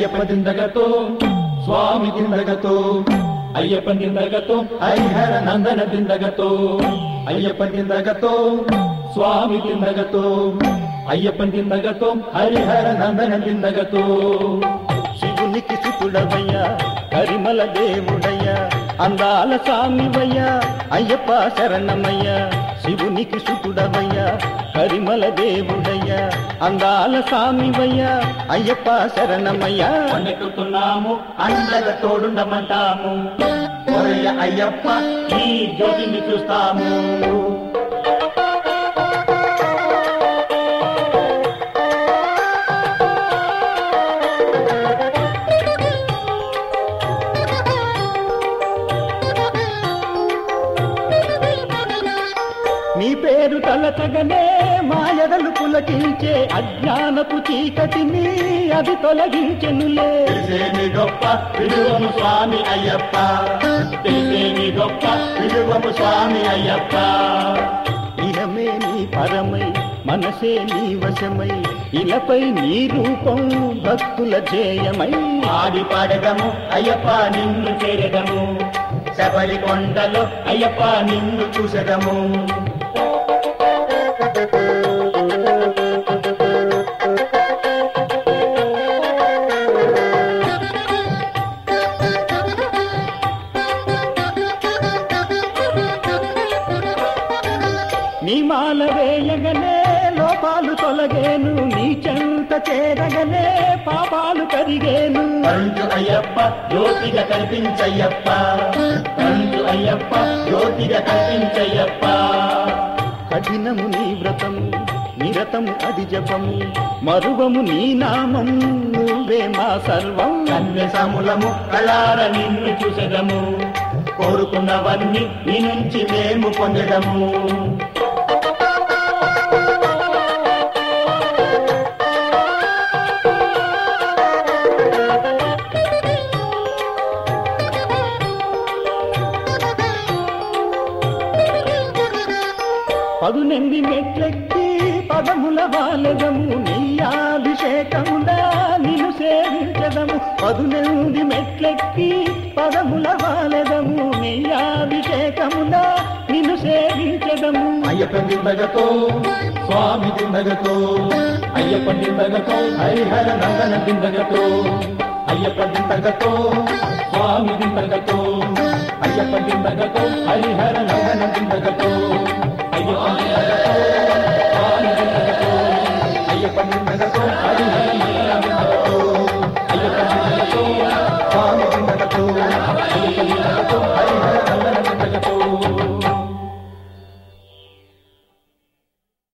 అయ్యప్ప దిందగతో స్వామి దిందగతో అయ్యప్ప దిందగతో హరిహర నందన దిందగతో అయ్యప్ప దిందగతో స్వామి దిందగతో అయ్యప్ప దిందగతో హరిహర నందన దిందగతో శివునికి సుతుడవయ్యా కరిమల దేవుడయ్యా అందాల స్వామివయ్యా అయ్యప్ప శరణమయ్యా శివునికి సుతుడవయ్యా కరిమల దేవుడయ్యా అందాల స్వామివయ్యా అయ్యప్ప శరణమయ్యా కొండెక్కుతున్నాము అండగా తోడుండమంటాము ఒరయ్య అయ్యప్ప ఈ జ్యోతిని చూస్తాము నీ పేరు తలచగనే మాయదలు పులకించే అజ్ఞానపు చీకటిని అది తొలగించెనులే తెలిసేమి గొప్ప విలువము స్వామి అయ్యప్ప తెలిసేమి గొప్ప విలువము స్వామి అయ్యప్ప ఇహమే నీ పరమై మనసే నీ వశమై ఇలపై నీ రూపం భక్తుల జేయమై ఆడి పాడదము అయ్యప్ప నిన్ను చేరదము శబరి కొండలో అయ్యప్ప నిన్ను చూసదము నీ మాల వేయగనే లోపాలు తొలగేను నీ చెంత చేరగనే పాపాలు కరిగేను కరుంచు అయ్యప్ప జ్యోతిగా కనిపించయ్యప్ప కరుంచు అయ్యప్ప జ్యోతిగా కనిపించయ్యప్ప కఠినము నీ వ్రతము నిరతము అది జపము మరువము నీ నామం నువ్వే మా సర్వం కన్య సమూలము కళార నిన్ను చూసదము కోరుకున్నవన్నీ నీ నుంచి మేము పొందదము పదునెంది మెట్లెక్కి పదముల వాలెదము నీయాభిషేకములా నిన్ను సేవించదము పదునెంది మెట్లెక్కి పదముల వాలెదము నీయాభిషేకములా నిన్ను సేవించదము అయ్యప్ప దిందగతో స్వామి దిందగతో అయ్యప్ప దిందగతో హరిహర నందన దిందగతో అయ్యప్ప దిందగతో స్వామి దిందగతో అయ్యప్ప దిందగతో హరిహర నందన దిందగతో అయ్యప్ప దిందగతో స్వామి దిందగతో అయ్యప్ప దిందగతో హరిహర నందన దిందగతో అయ్యప్ప దిందగతో స్వామి దిందగతో అయ్యప్ప దిందగతో